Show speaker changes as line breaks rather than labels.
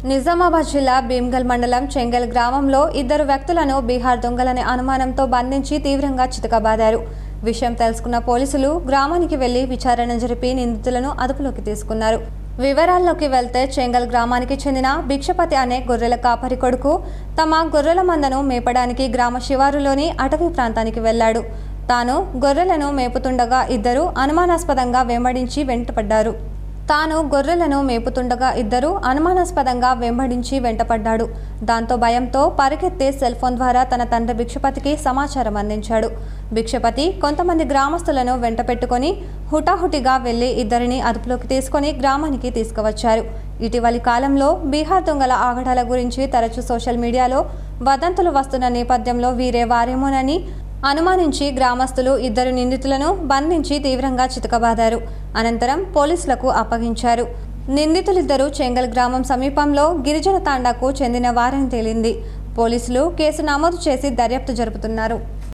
నిజామాబాద్ జిల్లా భీమ్గల్ మండలం చెంగల్ గ్రామంలో ఇద్దరు వ్యక్తులను బీహార్ దొంగలనే అనుమానంతో బంధించి తీవ్రంగా చితకబాదారు విషయం తెలుసుకున్న పోలీసులు గ్రామానికి వెళ్లి విచారణ జరిపి నిందితులను అదుపులోకి తీసుకున్నారు వివరాల్లోకి వెళ్తే చెంగల్ గ్రామానికి చెందిన భిక్షపతి అనే గొర్రెల కాపరి కొడుకు తమ గొర్రెల మందను మేపడానికి గ్రామ శివారులోని అటవీ ప్రాంతానికి వెళ్లాడు తాను గొర్రెలను మేపుతుండగా ఇద్దరు అనుమానాస్పదంగా వెంబడించి వెంటపడ్డారు తాను గొర్రెలను మేపుతుండగా ఇద్దరు అనుమానాస్పదంగా వెంబడించి వెంటపడ్డాడు దాంతో భయంతో పరిగెత్తే సెల్ ఫోన్ ద్వారా తన తండ్రి భిక్షపతికి సమాచారం అందించాడు భిక్షపతి కొంతమంది గ్రామస్తులను వెంట పెట్టుకొని హుటాహుటిగా వెళ్లి ఇద్దరిని అదుపులోకి తీసుకొని గ్రామానికి తీసుకువచ్చారు ఇటీవలి కాలంలో బీహార్ దొంగల ఆగడాల గురించి తరచూ సోషల్ మీడియాలో వదంతులు వస్తున్న నేపథ్యంలో వీరే వారేమోనని అనుమానించి గ్రామస్తులు ఇద్దరు నిందితులను బంధించి తీవ్రంగా చితకబాదారు అనంతరం పోలీసులకు అప్పగించారు నిందితులిద్దరూ చెంగల్ గ్రామం సమీపంలో గిరిజన తాండాకు చెందిన వారని తేలింది పోలీసులు కేసు నమోదు చేసి దర్యాప్తు జరుపుతున్నారు